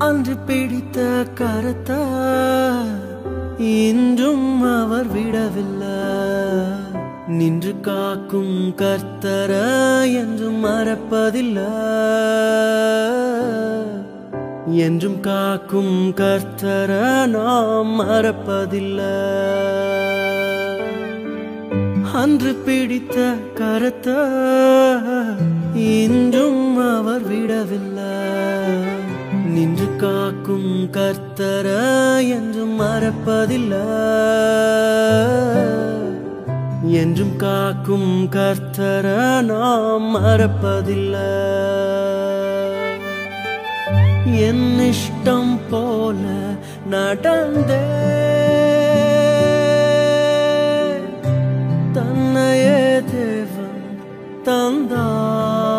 அன்று பிடித்த கருத்த இன்றும் அவர் விடவில்லை நின்று காக்கும் கர்த்தர என்றும் மறப்பதில்லை என்றும் காக்கும் கர்த்தர நாம் மறப்பதில்லை அன்று பிடித்த கருத்த இன்றும் அவர் விடவில்லை நின்று காக்கும் கர்த்தர என்றும் மறப்பதில்லை என்றும் காக்கும் கர்த்தர நாம் மறப்பதில்லை என் இஷ்டம் போல நடந்தே தன்னையே தேவன் தந்தார்